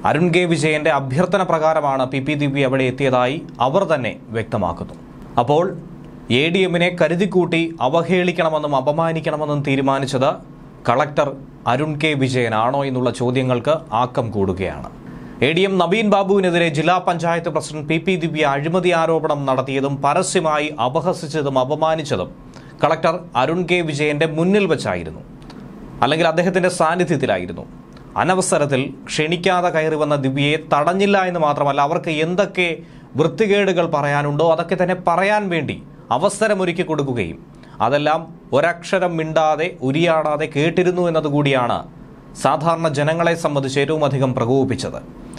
Arun K വിജയന്റെ അഭ്യർത്ഥന പ്രകാരമാണ് പി പി ദിവ്യ അവിടെ എത്തിയതായി അവർ തന്നെ വ്യക്തമാക്കുന്നു അപ്പോൾ എ ഡി എമ്മിനെ കരുതിക്കൂട്ടി അവഹേളിക്കണമെന്നും അപമാനിക്കണമെന്നും തീരുമാനിച്ചത് കളക്ടർ അരുൺ കെ വിജയനാണോ എന്നുള്ള ചോദ്യങ്ങൾക്ക് ആക്കം കൂടുകയാണ് എ ഡി എം നവീൻ ബാബുവിനെതിരെ ജില്ലാ panchayat president P P Divya അഴിമതി ആരോപണം നടത്തിയതും പരസ്യമായി അപഹസിച്ചതും അപമാനിച്ചതും കളക്ടർ അരുൺ കെ വിജയന്റെ മുന്നിൽ വെച്ചായിരുന്നു അല്ലെങ്കിൽ അദ്ദേഹത്തിന്റെ സാന്നിധ്യത്തിലായിരുന്നു അനവസരത്തിൽ ക്ഷണിക്കാതെ കയറി വന്ന ദിവ്യയെ തടഞ്ഞില്ല എന്ന് മാത്രമല്ല അവർക്ക് എന്തൊക്കെ വൃത്തികേടുകൾ പറയാനുണ്ടോ അതൊക്കെ തന്നെ പറയാൻ വേണ്ടി അവസരമൊരുക്കി കൊടുക്കുകയും അതെല്ലാം ഒരക്ഷരം മിണ്ടാതെ ഉരിയാടാതെ കേട്ടിരുന്നു എന്നതുകൂടിയാണ് സാധാരണ ജനങ്ങളെ സംബന്ധിച്ച് ഏറ്റവും അധികം പ്രകോപിപ്പിച്ചത്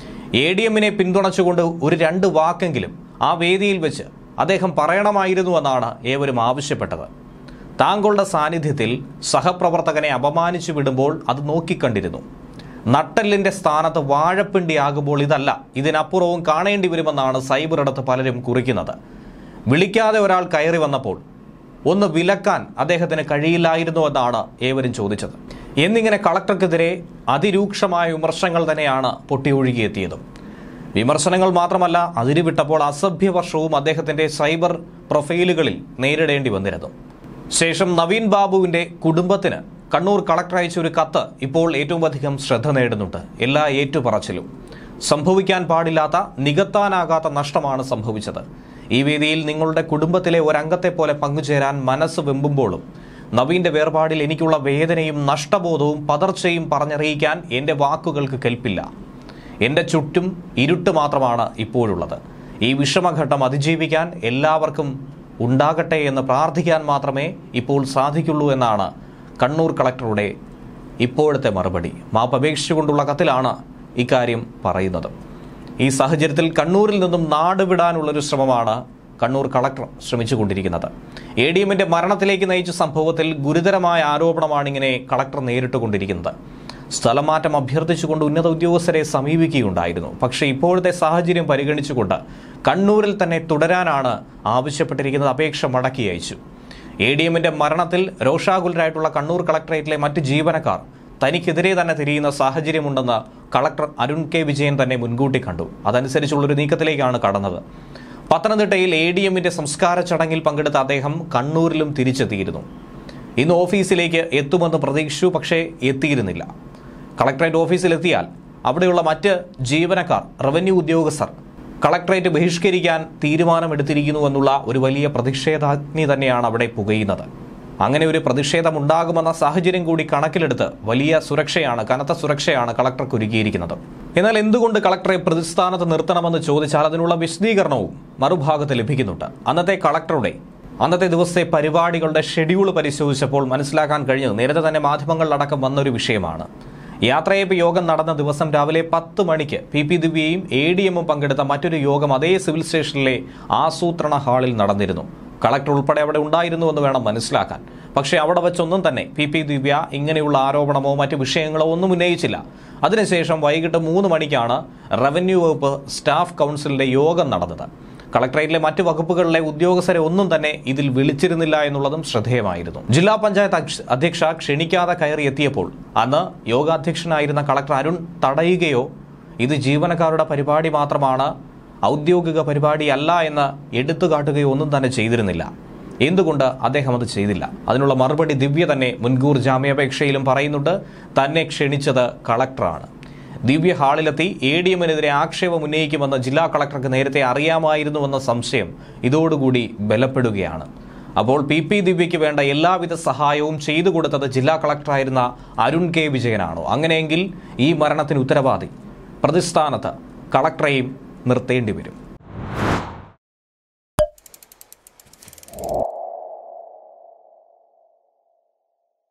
എ ഡി എമ്മിനെ പിന്തുണച്ചുകൊണ്ട് ഒരു രണ്ട് വാക്കെങ്കിലും ആ വേദിയിൽ വെച്ച് അദ്ദേഹം പറയണമായിരുന്നു എന്നാണ് ഏവരും ആവശ്യപ്പെട്ടത് താങ്കളുടെ സാന്നിധ്യത്തിൽ സഹപ്രവർത്തകനെ അപമാനിച്ചു വിടുമ്പോൾ അത് നോക്കിക്കണ്ടിരുന്നു നട്ടെല്ലിന്റെ സ്ഥാനത്ത് വാഴപ്പിണ്ടിയാകുമ്പോൾ ഇതല്ല ഇതിനപ്പുറവും കാണേണ്ടി വരുമെന്നാണ് സൈബർ ഇടത്ത് പലരും കുറിക്കുന്നത് വിളിക്കാതെ ഒരാൾ കയറി വന്നപ്പോൾ ഒന്ന് വിലക്കാൻ അദ്ദേഹത്തിന് കഴിയില്ലായിരുന്നു എന്നാണ് ഏവരും ചോദിച്ചത് എന്നിങ്ങനെ കളക്ടർക്കെതിരെ അതിരൂക്ഷമായ വിമർശനങ്ങൾ തന്നെയാണ് പൊട്ടിയൊഴുകിയെത്തിയതും വിമർശനങ്ങൾ മാത്രമല്ല അതിരുവിട്ടപ്പോൾ അസഭ്യവർഷവും അദ്ദേഹത്തിന്റെ സൈബർ പ്രൊഫൈലുകളിൽ നേരിടേണ്ടി വന്നിരുന്നു ശേഷം നവീൻ ബാബുവിന്റെ കുടുംബത്തിന് കണ്ണൂർ കളക്ടർ അയച്ച ഒരു കത്ത് ഇപ്പോൾ ഏറ്റവും അധികം ശ്രദ്ധ നേടുന്നുണ്ട് എല്ലാ ഏറ്റുപറച്ചിലും സംഭവിക്കാൻ പാടില്ലാത്ത നികത്താനാകാത്ത നഷ്ടമാണ് സംഭവിച്ചത് ഈ വേദിയിൽ നിങ്ങളുടെ കുടുംബത്തിലെ ഒരംഗത്തെ പോലെ പങ്കുചേരാൻ മനസ്സ് വെമ്പുമ്പോഴും നവീന്റെ വേർപാടിൽ എനിക്കുള്ള വേദനയും നഷ്ടബോധവും പതർച്ചയും പറഞ്ഞറിയിക്കാൻ എൻ്റെ വാക്കുകൾക്ക് കെൽപ്പില്ല എൻ്റെ ചുറ്റും ഇരുട്ട് മാത്രമാണ് ഇപ്പോഴുള്ളത് ഈ വിഷമഘട്ടം അതിജീവിക്കാൻ എല്ലാവർക്കും ഉണ്ടാകട്ടെ എന്ന് പ്രാർത്ഥിക്കാൻ മാത്രമേ ഇപ്പോൾ സാധിക്കുള്ളൂ എന്നാണ് കണ്ണൂർ കളക്ടറുടെ ഇപ്പോഴത്തെ മറുപടി മാപ്പ് അപേക്ഷിച്ചുകൊണ്ടുള്ള കത്തിലാണ് ഇക്കാര്യം പറയുന്നത് ഈ സാഹചര്യത്തിൽ കണ്ണൂരിൽ നിന്നും നാട് വിടാനുള്ളൊരു ശ്രമമാണ് കണ്ണൂർ കളക്ടർ ശ്രമിച്ചുകൊണ്ടിരിക്കുന്നത് എ ഡി എമ്മിന്റെ മരണത്തിലേക്ക് നയിച്ച സംഭവത്തിൽ ഗുരുതരമായ ആരോപണമാണ് ഇങ്ങനെ കളക്ടർ നേരിട്ട് കൊണ്ടിരിക്കുന്നത് സ്ഥലമാറ്റം അഭ്യർത്ഥിച്ചുകൊണ്ട് ഉന്നത ഉദ്യോഗസ്ഥരെ സമീപിക്കുകയുണ്ടായിരുന്നു പക്ഷേ ഇപ്പോഴത്തെ സാഹചര്യം പരിഗണിച്ചുകൊണ്ട് കണ്ണൂരിൽ തന്നെ തുടരാനാണ് ആവശ്യപ്പെട്ടിരിക്കുന്നത് അപേക്ഷ മടക്കി അയച്ചു എ ഡി എമ്മിന്റെ മരണത്തിൽ രോഷാകുലരായിട്ടുള്ള കണ്ണൂർ കളക്ടറേറ്റിലെ മറ്റ് ജീവനക്കാർ തനിക്കെതിരെ തന്നെ തിരിയുന്ന സാഹചര്യമുണ്ടെന്ന് കളക്ടർ അരുൺ കെ വിജയൻ തന്നെ മുൻകൂട്ടി കണ്ടു അതനുസരിച്ചുള്ളൊരു നീക്കത്തിലേക്കാണ് കടന്നത് പത്തനംതിട്ടയിൽ എ ഡി എമ്മിന്റെ സംസ്കാര ചടങ്ങിൽ പങ്കെടുത്ത അദ്ദേഹം കണ്ണൂരിലും തിരിച്ചെത്തിയിരുന്നു ഇന്ന് ഓഫീസിലേക്ക് എത്തുമെന്ന് പ്രതീക്ഷിച്ചു പക്ഷേ എത്തിയിരുന്നില്ല കളക്ടറേറ്റ് ഓഫീസിലെത്തിയാൽ അവിടെയുള്ള മറ്റ് ജീവനക്കാർ റവന്യൂ ഉദ്യോഗസ്ഥർ കളക്ടറേറ്റ് ബഹിഷ്കരിക്കാൻ തീരുമാനമെടുത്തിരിക്കുന്നു എന്നുള്ള ഒരു വലിയ പ്രതിഷേധാഗ്നി തന്നെയാണ് അവിടെ പുകയുന്നത് അങ്ങനെ ഒരു പ്രതിഷേധമുണ്ടാകുമെന്ന സാഹചര്യം കൂടി കണക്കിലെടുത്ത് വലിയ സുരക്ഷയാണ് കനത്ത സുരക്ഷയാണ് കളക്ടർക്ക് ഒരുക്കിയിരിക്കുന്നത് എന്നാൽ എന്തുകൊണ്ട് കളക്ടറെ പ്രതിസ്ഥാനത്ത് നിർത്തണമെന്ന് ചോദിച്ചാൽ അതിനുള്ള വിശദീകരണവും മറുഭാഗത്ത് ലഭിക്കുന്നുണ്ട് അന്നത്തെ കളക്ടറുടെ അന്നത്തെ ദിവസത്തെ പരിപാടികളുടെ ഷെഡ്യൂൾ പരിശോധിച്ചപ്പോൾ മനസ്സിലാക്കാൻ കഴിഞ്ഞത് നേരത്തെ തന്നെ മാധ്യമങ്ങളിലടക്കം വന്നൊരു വിഷയമാണ് യാത്രയപ്പ് യോഗം നടന്ന ദിവസം രാവിലെ പത്ത് മണിക്ക് പി പി ദിവ്യയും എ ഡി എമ്മും പങ്കെടുത്ത മറ്റൊരു യോഗം അതേ സിവിൽ സ്റ്റേഷനിലെ ആസൂത്രണ ഹാളിൽ നടന്നിരുന്നു കളക്ടർ ഉൾപ്പെടെ അവിടെ ഉണ്ടായിരുന്നുവെന്ന് വേണം മനസ്സിലാക്കാൻ പക്ഷേ അവിടെ വെച്ചൊന്നും തന്നെ പി പി ദിവ്യ ഇങ്ങനെയുള്ള ആരോപണമോ മറ്റു വിഷയങ്ങളോ ഒന്നും ഉന്നയിച്ചില്ല അതിനുശേഷം വൈകിട്ട് മൂന്ന് മണിക്കാണ് റവന്യൂ വകുപ്പ് സ്റ്റാഫ് കൗൺസിലിന്റെ യോഗം നടന്നത് കളക്ടറേറ്റിലെ മറ്റ് വകുപ്പുകളിലെ ഉദ്യോഗസ്ഥരെ ഒന്നും തന്നെ ഇതിൽ വിളിച്ചിരുന്നില്ല എന്നുള്ളതും ശ്രദ്ധേയമായിരുന്നു ജില്ലാ പഞ്ചായത്ത് അക്ഷ- അധ്യക്ഷ ക്ഷണിക്കാതെ കയറി എത്തിയപ്പോൾ അന്ന് യോഗാധ്യക്ഷനായിരുന്ന കളക്ടർ അരുൺ തടയുകയോ ഇത് ജീവനക്കാരുടെ പരിപാടി മാത്രമാണ് ഔദ്യോഗിക പരിപാടിയല്ല എന്ന് എടുത്തു കാട്ടുകയോ ഒന്നും തന്നെ ചെയ്തിരുന്നില്ല എന്തുകൊണ്ട് അദ്ദേഹം അത് ചെയ്തില്ല അതിനുള്ള മറുപടി ദിവ്യ തന്നെ മുൻകൂർ ജാമ്യാപേക്ഷയിലും പറയുന്നുണ്ട് തന്നെ ക്ഷണിച്ചത് കളക്ടറാണ് ദിവ്യ ഹാളിലെത്തി എ ഡി എമ്മിനെതിരെ ആക്ഷേപം ഉന്നയിക്കുമെന്ന് ജില്ലാ കളക്ടർക്ക് നേരത്തെ അറിയാമായിരുന്നുവെന്ന സംശയം ഇതോടുകൂടി ബലപ്പെടുകയാണ് അപ്പോൾ പി പി ദിവ്യയ്ക്ക് വേണ്ട എല്ലാവിധ സഹായവും ചെയ്തു കൊടുത്തത് ജില്ലാ കളക്ടറായിരുന്ന അരുൺ കെ വിജയനാണോ അങ്ങനെയെങ്കിൽ ഈ മരണത്തിന് ഉത്തരവാദി പ്രതിസ്ഥാനത്ത് കളക്ടറെയും നിർത്തേണ്ടി വരും